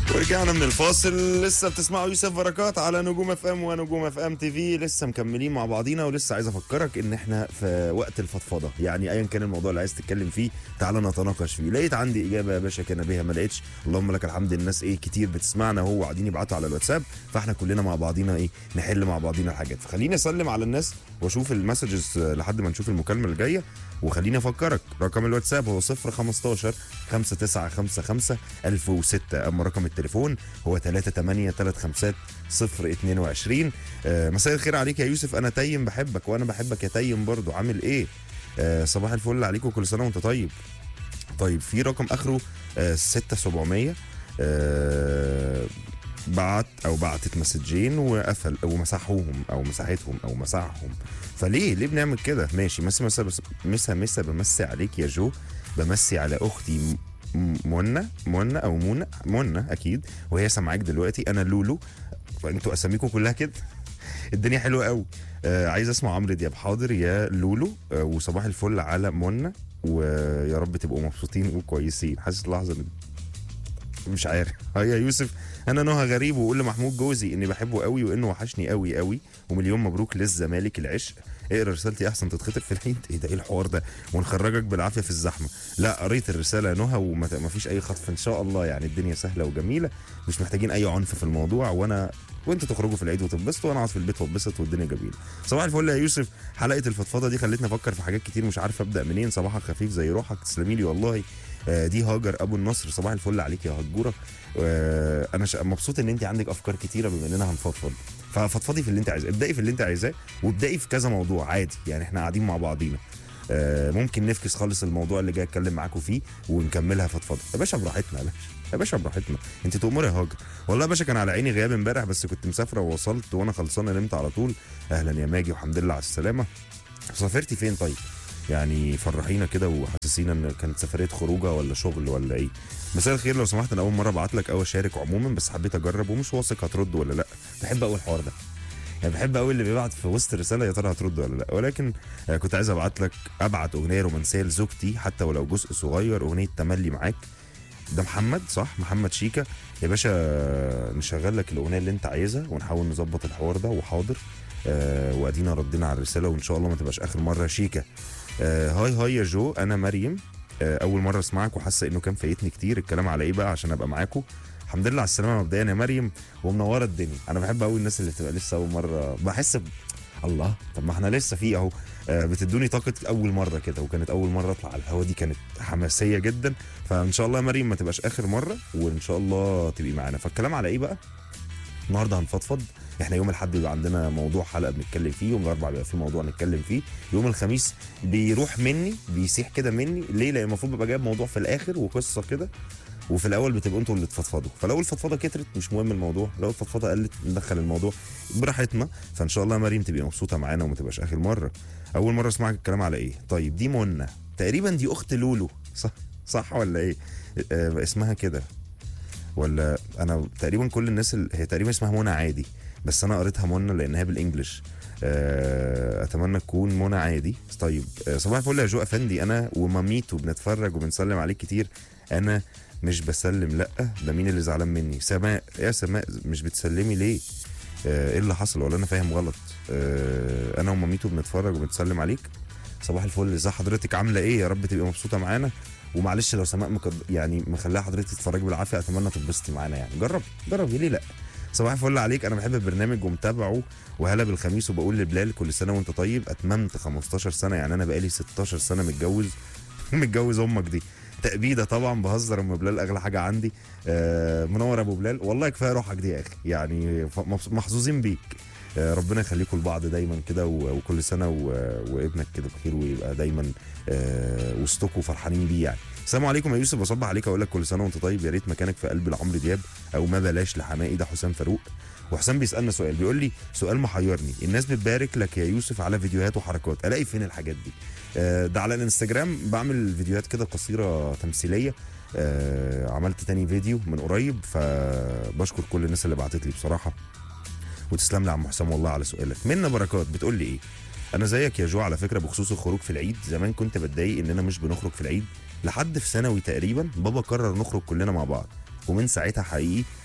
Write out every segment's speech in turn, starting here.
ورجعنا من الفاصل لسه بتسمعوا يوسف بركات على نجوم اف ام ونجوم اف ام تي في لسه مكملين مع بعضينا ولسه عايز افكرك ان احنا في وقت الفضفضه يعني ايا كان الموضوع اللي عايز تتكلم فيه تعالى نتناقش فيه لقيت عندي اجابه يا باشا كان بيها ما لقيتش اللهم لك الحمد الناس ايه كتير بتسمعنا اهو وقاعدين يبعتوا على الواتساب فاحنا كلنا مع بعضينا ايه نحل مع بعضينا الحاجات فخليني اسلم على الناس واشوف المسجز لحد ما نشوف المكالمه الجايه وخليني افكرك رقم الواتساب هو 015 5955 1006 اما رقم التليفون هو 38 35 022 آه مساء الخير عليك يا يوسف انا تيم بحبك وانا بحبك يا تيم برضو عامل ايه آه صباح الفل عليك وكل سنه وانت طيب طيب في رقم اخره آه 6700 آه بعت او بعتت مسجين وقفل او مسحوهم او مسحتهم او مسحهم فليه ليه بنعمل كده ماشي مسا مسا بس مسا مسا بمسي عليك يا جو بمسي على اختي م- منى منى او منى منى اكيد وهي سامعاك دلوقتي انا لولو انتوا اساميكم كلها كده الدنيا حلوه قوي آه عايز اسمع عمرو دياب حاضر يا لولو آه وصباح الفل على منى ويا رب تبقوا مبسوطين وكويسين حاسس اللحظه دي مش عارف اه يا يوسف انا نهى غريب وقول لمحمود جوزي اني بحبه قوي وانه وحشني قوي قوي ومليون مبروك للزمالك العشق اقرا رسالتي احسن تتخطف في العيد ايه ده ايه الحوار ده ونخرجك بالعافيه في الزحمه لا قريت الرساله يا نهى وما ما فيش اي خطف ان شاء الله يعني الدنيا سهله وجميله مش محتاجين اي عنف في الموضوع وانا وانتوا تخرجوا في العيد وتنبسطوا وانا اقعد في البيت واتبسط والدنيا جميله صباح الفل يا يوسف حلقه الفضفضه دي خلتني افكر في حاجات كتير مش عارف ابدا منين صباحك خفيف زي روحك تسلمي لي والله آه، دي هاجر ابو النصر صباح الفل عليك يا هجوره آه، انا ش- مبسوط ان انت عندك افكار كتيره بما اننا هنفضفض ففضفضي في اللي انت عايزاه ابدأي في اللي انت عايزاه وابدأي في كذا موضوع عادي يعني احنا قاعدين مع بعضينا آه، ممكن نفكس خالص الموضوع اللي جاي اتكلم معاكم فيه ونكملها فضفضه يا باشا براحتنا يا باشا يا باشا براحتنا انت تؤمري يا هاجر والله يا باشا كان على عيني غياب امبارح بس كنت مسافره ووصلت وانا خلصانه نمت على طول اهلا يا ماجي والحمد لله على السلامه سافرتي فين طيب يعني فرحينا كده وحسسينا ان كانت سفريه خروجه ولا شغل ولا ايه مساء الخير لو سمحت انا اول مره ابعت لك او اشارك عموما بس حبيت اجرب ومش واثق هترد ولا لا بحب قوي الحوار ده يعني بحب قوي اللي بيبعت في وسط الرساله يا ترى هترد ولا لا ولكن آه، كنت عايز ابعت لك ابعت اغنيه رومانسيه لزوجتي حتى ولو جزء صغير اغنيه تملي معاك ده محمد صح محمد شيكا يا باشا آه، نشغل لك الاغنيه اللي انت عايزها ونحاول نظبط الحوار ده وحاضر آه وادينا ردنا على الرساله وان شاء الله ما تبقاش اخر مره يا شيكا آه هاي هاي يا جو انا مريم آه اول مره اسمعك وحاسه انه كان فايتني كتير الكلام على ايه بقى عشان ابقى معاكم الحمد لله على السلامه مبدئيا يا مريم ومنوره الدنيا انا بحب قوي الناس اللي بتبقى لسه اول مره بحس ب... الله طب ما احنا لسه فيه اهو آه، بتدوني طاقه اول مره كده وكانت اول مره اطلع على الهوا دي كانت حماسيه جدا فان شاء الله يا مريم ما تبقاش اخر مره وان شاء الله تبقي معانا فالكلام على ايه بقى النهارده هنفضفض احنا يوم الاحد بيبقى عندنا موضوع حلقه بنتكلم فيه يوم الاربعاء بيبقى فيه موضوع نتكلم فيه يوم الخميس بيروح مني بيسيح كده مني ليه لان المفروض ببقى جايب موضوع في الاخر وقصه كده وفي الاول بتبقوا انتوا اللي تفضفضوا فلو الفضفضه كترت مش مهم الموضوع لو الفضفضه قلت ندخل الموضوع براحتنا فان شاء الله يا مريم تبقي مبسوطه معانا وما تبقاش اخر مره اول مره اسمعك الكلام على ايه طيب دي منى تقريبا دي اخت لولو صح صح ولا ايه آه اسمها كده ولا انا تقريبا كل الناس اللي هي تقريبا اسمها منى عادي بس انا قريتها منى لانها بالانجلش آه، اتمنى تكون منى عادي طيب آه، صباح الفل يا جو افندي انا وماميتو بنتفرج وبنسلم عليك كتير انا مش بسلم لا ده مين اللي زعلان مني سماء يا سماء مش بتسلمي ليه آه، ايه اللي حصل ولا انا فاهم غلط آه، انا وماميتو بنتفرج وبنسلم عليك صباح الفل ازي حضرتك عامله ايه يا رب تبقي مبسوطه معانا ومعلش لو سماء مكد... يعني مخليها حضرتك تتفرجي بالعافيه اتمنى تتبسطي معانا يعني جرب جرب ليه لا صباح الفل عليك انا بحب البرنامج ومتابعه وهلا بالخميس وبقول لبلال كل سنه وانت طيب اتممت 15 سنه يعني انا بقالي 16 سنه متجوز متجوز امك دي تأبيدة طبعا بهزر ام بلال اغلى حاجه عندي آه منور ابو بلال والله كفايه روحك دي يا اخي يعني ف- مبس- محظوظين بيك آه ربنا يخليكم لبعض دايما كده و- وكل سنه و- وابنك كده بخير ويبقى دايما آه وسطكم فرحانين بيه يعني السلام عليكم يا يوسف بصبح عليك اقول لك كل سنه وانت طيب يا ريت مكانك في قلب لعمرو دياب او ما بلاش لحمائي ده حسام فاروق وحسام بيسالنا سؤال بيقول لي سؤال محيرني الناس بتبارك لك يا يوسف على فيديوهات وحركات الاقي فين الحاجات دي آه، ده على الانستجرام بعمل فيديوهات كده قصيره تمثيليه آه، عملت تاني فيديو من قريب فبشكر كل الناس اللي بعتت لي بصراحه وتسلم لي يا عم حسام والله على سؤالك منا بركات بتقول لي ايه انا زيك يا جو على فكره بخصوص الخروج في العيد زمان كنت بتضايق اننا مش بنخرج في العيد لحد في ثانوي تقريبا بابا قرر نخرج كلنا مع بعض ومن ساعتها حقيقي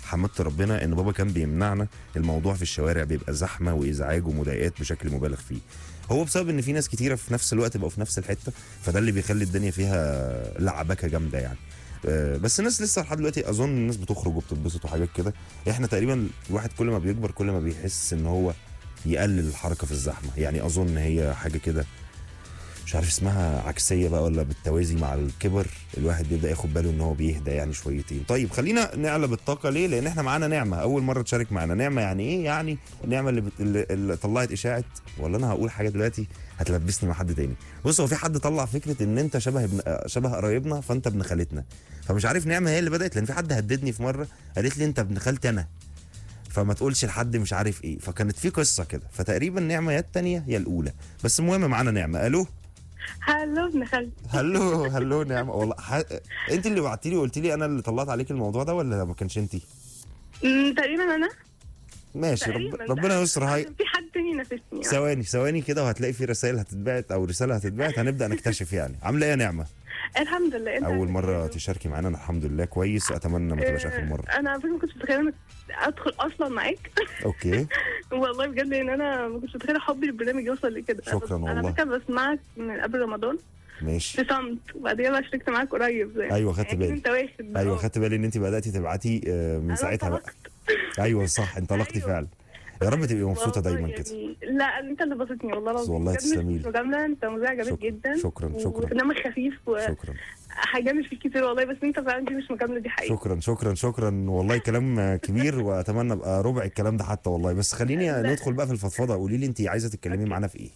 حمدت ربنا ان بابا كان بيمنعنا الموضوع في الشوارع بيبقى زحمه وازعاج ومضايقات بشكل مبالغ فيه هو بسبب ان في ناس كتيره في نفس الوقت بقوا في نفس الحته فده اللي بيخلي الدنيا فيها لعبكه جامده يعني آه، بس الناس لسه لحد دلوقتي اظن الناس بتخرج وبتتبسط وحاجات كده احنا تقريبا الواحد كل ما بيكبر كل ما بيحس ان هو يقلل الحركه في الزحمه يعني اظن هي حاجه كده مش عارف اسمها عكسيه بقى ولا بالتوازي مع الكبر الواحد بيبدا ياخد باله ان هو بيهدى يعني شويتين طيب خلينا نعلى بالطاقه ليه لان احنا معانا نعمه اول مره تشارك معانا نعمه يعني ايه يعني النعمه اللي, بت... اللي, اللي طلعت اشاعه ولا انا هقول حاجه دلوقتي هتلبسني مع حد تاني بص هو في حد طلع فكره ان انت شبه ابن شبه قرايبنا فانت ابن خالتنا فمش عارف نعمه هي اللي بدات لان في حد هددني في مره قالت لي انت ابن خالتي انا فما تقولش لحد مش عارف ايه فكانت في قصه كده فتقريبا نعمه يا الثانيه يا الاولى بس المهم معانا نعمه الو هلو ابن خالتي هلو هلو نعمه والله ح... انت اللي بعتي لي وقلت لي انا اللي طلعت عليك الموضوع ده ولا ما كانش انت أمم، تقريبا انا ماشي رب... تقريبا ربنا يستر هاي في حد تاني نافسني يعني. ثواني ثواني كده وهتلاقي في رسائل هتتبعت او رساله هتتبعت هنبدا نكتشف يعني عامله ايه يا نعمه الحمد لله انت اول عامل مره إيه؟ تشاركي معانا انا الحمد لله كويس اتمنى ما تبقاش اخر مره آه، انا على فكره ما كنتش متخيله انك ادخل اصلا معاك اوكي والله بجد ان انا ما كنتش متخيله حبي للبرنامج يوصل لكده شكراً انا والله. فكره بسمعك من قبل رمضان ماشي في صمت وبعدين بقى شاركت معاك قريب زي ايوه خدت يعني بالي انت واخد بقى. ايوه خدت بالي ان انت بداتي تبعتي آه، من أنا ساعتها بقى انطلقت. ايوه صح انطلقتي أيوة. فعلا يا رب تبقي مبسوطه والله دايما كده يعني لا انت اللي بسطني والله العظيم والله بجد مش تسلمي لي. مجامله انت مذيع جامد شك- جدا شكراً- شكراً. وبرنامج خفيف شكرا وهجامل فيك كتير والله بس انت فعلا دي مش مجامله دي حقيقه شكرا شكرا شكرا والله كلام كبير واتمنى ابقى ربع الكلام ده حتى والله بس خليني لا. ندخل بقى في الفضفضه قولي لي انت عايزه تتكلمي معانا في ايه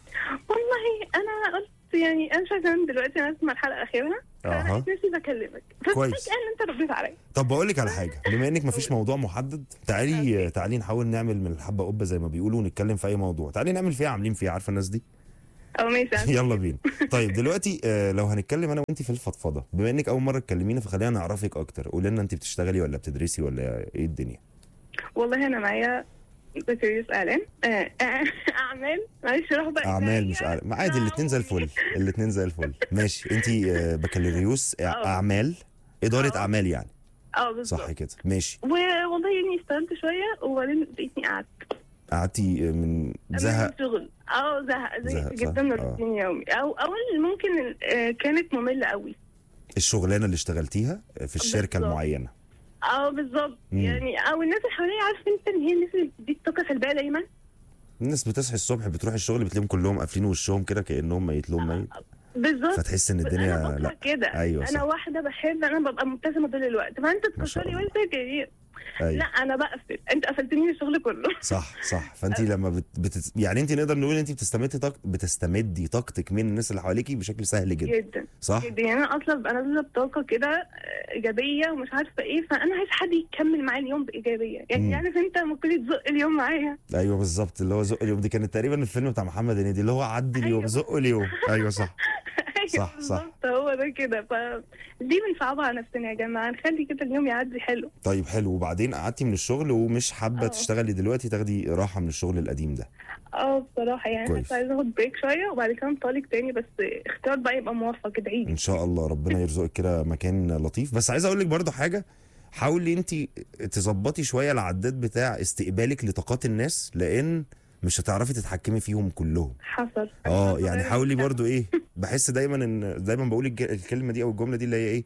والله انا قلت يعني انا شايفه ان دلوقتي انا اسمع الحلقه اخيرا اها فانا نفسي بكلمك كويس. ففجاه ان انت رديت عليا طب بقول لك على حاجه بما انك مفيش موضوع محدد تعالي تعالي نحاول نعمل من الحبه قبه زي ما بيقولوا ونتكلم في اي موضوع تعالي نعمل فيها عاملين فيها عارفه الناس دي او ماشي يلا بينا طيب دلوقتي آه، لو هنتكلم انا وانت في الفضفضه بما انك اول مره تكلمينا فخلينا نعرفك اكتر قولي لنا انت بتشتغلي ولا بتدرسي ولا ايه الدنيا والله انا معايا بكالوريوس اعلام آه، آه، اعمال معلش روح بقى اعمال مش أعلام. ما عادي الاثنين زي الفل الاثنين زي الفل ماشي انت آه، بكالوريوس اه. اعمال اداره اه. اعمال يعني اه بالظبط صح كده ماشي والله يعني اشتغلت شويه وبعدين لقيتني قعدت قعدتي آه، من زهق من الشغل اه زهق زهق، زهق صح. جدا اه. روتين يومي او اول ممكن آه، كانت ممله قوي الشغلانه اللي اشتغلتيها في الشركه بالظبط. المعينه اه بالظبط مم. يعني او الناس اللي حواليا عارف انت ان هي الناس اللي بتديك طاقه سلبيه دايما الناس بتصحي الصبح بتروح الشغل بتلاقيهم كلهم قافلين وشهم كده كانهم ميت لهم ميت بالظبط فتحس ان انا الدنيا بطلع لا كده أيوة انا صح. واحده بحب انا ببقى مبتسمه طول الوقت فانت ما شاء تكسري الله. وانت كبير لا ايوه انا بقفل انت قفلتني من الشغل كله صح صح فانت لما بت... بت... يعني انت نقدر نقول انت بتستمدي طاق... بتستمدي طاقتك من الناس اللي حواليكي بشكل سهل جدا جدا صح جدا يعني انا اصلا ببقى نازله بطاقه كده آه، ايجابيه ومش عارفه ايه فانا عايز حد يكمل معايا اليوم بايجابيه مم. يعني عارف انت ممكن تزق اليوم معايا ايوه بالظبط اللي هو زق اليوم دي كانت تقريبا الفيلم بتاع محمد هنيدي اللي هو عدي اليوم أيوة. زق اليوم ايوه صح صح، صح. بالظبط هو ده كده ف دي بنصعبها على نفسنا يا جماعه نخلي كده اليوم يعدي حلو طيب حلو وبعدين قعدتي من الشغل ومش حابه اه. تشتغلي دلوقتي تاخدي راحه من الشغل القديم ده اه بصراحه يعني كويس. كنت عايزه اخد بريك شويه وبعد كده انطلق تاني بس اختيار بقى يبقى موفق ادعي لي ان شاء الله ربنا يرزقك كده مكان لطيف بس عايز اقول لك برضو حاجه حاولي انت تظبطي شويه العداد بتاع استقبالك لطاقات الناس لان مش هتعرفي تتحكمي فيهم كلهم حصل اه يعني حاولي برضو ايه بحس دايما ان دايما بقول الج- الكلمه دي او الجمله دي اللي هي ايه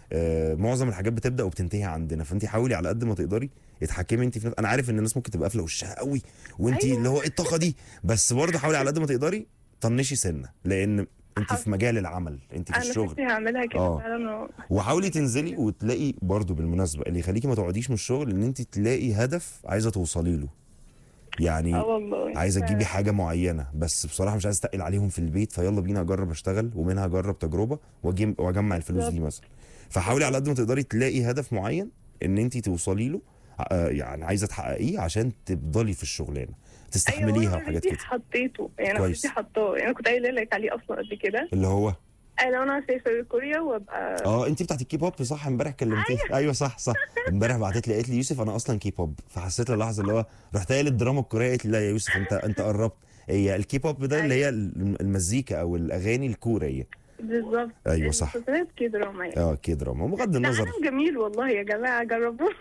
آه معظم الحاجات بتبدا وبتنتهي عندنا فانت حاولي على قد ما تقدري اتحكمي انت في نفس... انا عارف ان الناس ممكن تبقى قافله وشها قوي وانت أيوة. اللي هو ايه الطاقه دي بس برضه حاولي على قد ما تقدري طنشي سنه لان انت في حصل. مجال العمل انت في انا الشغل كنت هعملها كده اه. فعلا و- وحاولي تنزلي وتلاقي برضو بالمناسبه اللي يخليكي ما تقعديش من الشغل ان انت تلاقي هدف عايزه توصلي له يعني اه والله عايزه تجيبي حاجه معينه بس بصراحه مش عايزه استقل عليهم في البيت فيلا بينا اجرب اشتغل ومنها اجرب تجربه واجي واجمع الفلوس دي مثلا فحاولي على قد ما تقدري تلاقي هدف معين ان انت توصلي له آه، يعني عايزه تحققيه عشان تفضلي في الشغلانه تستحمليها أيوة وحاجات أنا كده حطيته يعني انا كويس. كنت حطاه يعني انا كنت قايله لك عليه اصلا قبل كده اللي هو انا انا هسافر كوريا وابقى اه انت بتاعت الكيب هوب صح امبارح كلمتيني ايوه صح صح امبارح بعتت لي قالت لي يوسف انا اصلا كيب هوب فحسيت اللحظه اللي هو رحت قايل الدراما الكوريه قالت لي لا يا يوسف انت انت قربت هي الكيب هوب ده اللي هي المزيكا او الاغاني الكوريه بالظبط أيوة صح. المسلسلات كده دراما يعني اه كده دراما بغض ده النظر عالم جميل والله يا جماعه جربوه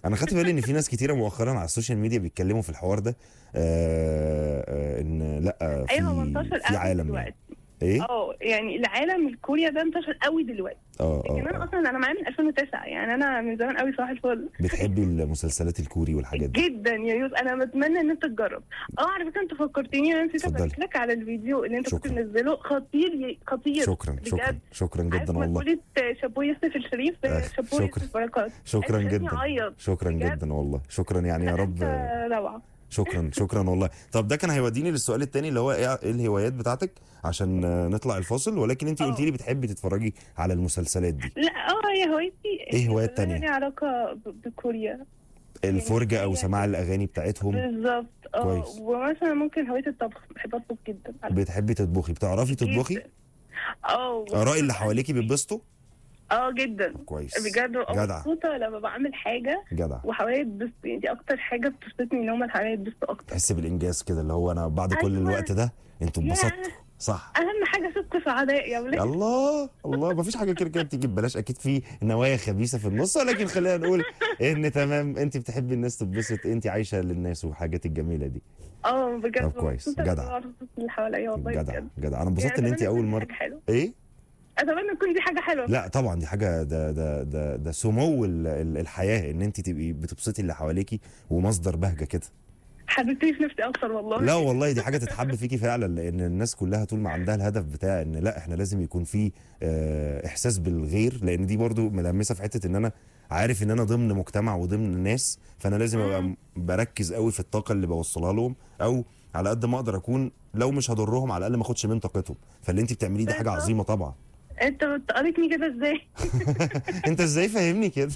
انا خدت بالي ان في ناس كتيره مؤخرا على السوشيال ميديا بيتكلموا في الحوار ده آه آه ان لا في ايوه هو انتشر في قوي عالم يعني. دلوقتي ايه اه يعني العالم الكوريا ده انتشر قوي دلوقتي اه لكن انا اه آه. اصلا انا معايا من 2009 يعني انا من زمان قوي صباح الفل بتحبي المسلسلات الكوري والحاجات دي جدا يا يوسف انا بتمنى ان انت تجرب اه على فكره انت فكرتني انا نسيت اتفضلي. ابارك لك على الفيديو اللي انت كنت شكرا. منزله خطير ي- خطير شكرا شكرا بجد. شكرا عارف جدا والله مقولة شابو يوسف الشريف آه، شابو شكرا. يوسف بركات شكرا خلتني جدا أعيط. شكرا بجد. جدا والله شكرا يعني يا رب انت روعه شكرا شكرا والله طب ده كان هيوديني للسؤال التاني اللي هو ايه إيه الهوايات بتاعتك عشان آه، نطلع الفاصل ولكن انت اه. قلتي لي بتحبي تتفرجي على المسلسلات دي لا اه هي هوايتي إيه هوايات كلها تانية؟ ليها علاقه ب- بكوريا الفرجه او هي- سماع الاغاني بتاعتهم بالظبط اه كويس. ومثلا ممكن هوايه الطبخ بحب اطبخ جدا على بتحبي تطبخي بتعرفي فكرة. تطبخي جداً. اه اراء اللي حواليكي بيتبسطوا اه جدا كويس بجد ببقى جدع. مبسوطه لما بعمل حاجه جدع وحواليا يتبسطوا يعني دي اكتر حاجه بتبسطني ان هم اللي حواليا يتبسطوا اكتر تحس بالانجاز كده اللي هو انا بعد كل أيوة. الوقت ده انتوا ياه. اتبسطتوا صح اهم حاجه صدق سعداء يا ولاد الله الله ما فيش حاجه كده كده بتيجي ببلاش اكيد في نوايا خبيثه في النص ولكن خلينا نقول ان تمام انت بتحبي الناس تتبسط انت عايشه للناس والحاجات الجميله دي اه بجد طب كويس. مبسوطة جدع. لما بعرف أبسط اللي حواليا والله جدع بجد جدع انا انبسطت ان يعني انت أتمنى اول تكون مره حاجه حلوه ايه اتمنى تكون دي حاجه حلوه لا طبعا دي حاجه ده ده ده ده سمو ال- ال- الحياه ان انت تبقي بتبسطي اللي حواليكي ومصدر بهجه كده حبيبتني في نفسي اكتر والله لا والله دي حاجه تتحب فيكي فعلا لان الناس كلها طول ما عندها الهدف بتاع ان لا احنا لازم يكون في آه، احساس بالغير لان دي برضو ملمسه في حته ان انا عارف ان انا ضمن مجتمع وضمن ناس فانا لازم ابقى مم. بركز قوي في الطاقه اللي بوصلها لهم او على قد ما اقدر اكون لو مش هضرهم على الاقل ما اخدش من طاقتهم فاللي انت بتعمليه ده حاجه بالظبط. عظيمه طبعا انت بتقريتني كده ازاي انت ازاي فاهمني كده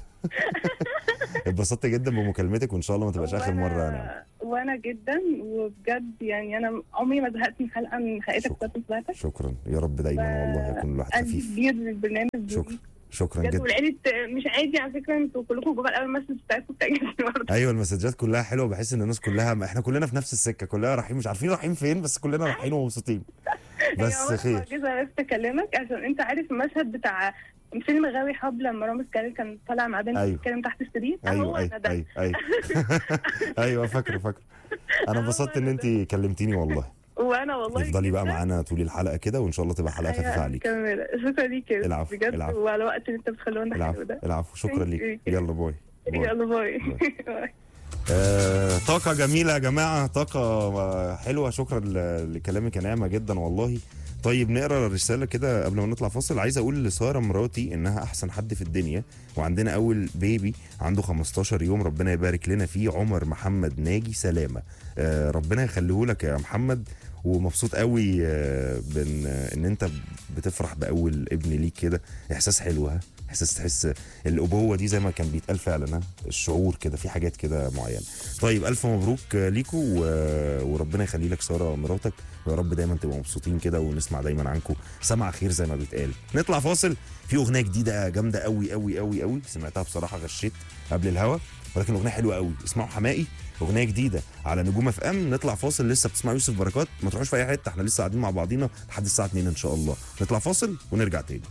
اتبسطت جدا بمكالمتك وان شاء الله ما تبقاش اخر وأنا- مره يا نعم وانا جدا وبجد يعني انا عمري ما زهقت من حلقه من حلقتك شكرا. بتاعت بتاعتك شكرا يا رب دايما والله يكون الواحد قلبي خفيف كبير للبرنامج شكرا شكرا بجد جدا والعيلة مش عادي على فكره انتوا كلكم جوه الاول المسج بتاعتكم بتعجبني برضه ايوه المسجات كلها حلوه بحس ان الناس كلها ما احنا كلنا في نفس السكه كلنا رايحين مش عارفين رايحين فين بس كلنا رايحين ومبسوطين بس هي خير معجزه بس اكلمك عشان انت عارف المشهد بتاع فيلم غاوي حب لما رامز كارل كان طالع مع بنت أيوة. بتتكلم تحت السرير أهو ايوه أنا ايوه ده. ايوه ايوه ايوه فاكره فاكره انا انبسطت ان انت كلمتيني والله وانا والله افضلي بقى جداً. معانا طول الحلقه كده وان شاء الله تبقى حلقه خفيفه أيوة، عليك كمل شكرا ليك يا العفو، بجد العفو. وعلى الوقت اللي انت بتخلوه لنا العفو حلو ده العفو شكرا ليك Thank you. يلا باي باي. يلا باي باي. آه، طاقة جميلة يا جماعة طاقة آه، حلوة شكرا ل- لكلامك يا نعمة جدا والله طيب نقرا الرسالة كده قبل ما نطلع فاصل عايز اقول لسارة مراتي انها احسن حد في الدنيا وعندنا اول بيبي عنده 15 يوم ربنا يبارك لنا فيه عمر محمد ناجي سلامة آه، ربنا يخليه لك يا محمد ومبسوط قوي آه، بان ان انت بتفرح باول ابن ليك كده احساس حلو ها احساس تحس الابوه دي زي ما كان بيتقال فعلا ها الشعور كده في حاجات كده معينه طيب الف مبروك ليكو و- وربنا يخلي لك ساره مراتك ويا رب دايما تبقوا مبسوطين كده ونسمع دايما عنكم سمع خير زي ما بيتقال نطلع فاصل في اغنيه جديده جامده قوي قوي قوي قوي سمعتها بصراحه غشيت قبل الهوا ولكن اغنيه حلوه قوي اسمعوا حمائي اغنيه جديده على نجوم اف ام نطلع فاصل لسه بتسمع يوسف بركات ما تروحوش في اي حته احنا لسه قاعدين مع بعضينا لحد الساعه 2 ان شاء الله نطلع فاصل ونرجع تاني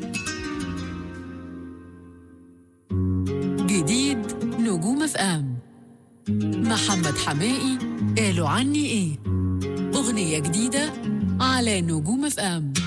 جديد نجوم اف ام محمد حمائي قالوا عني ايه اغنية جديدة على نجوم اف ام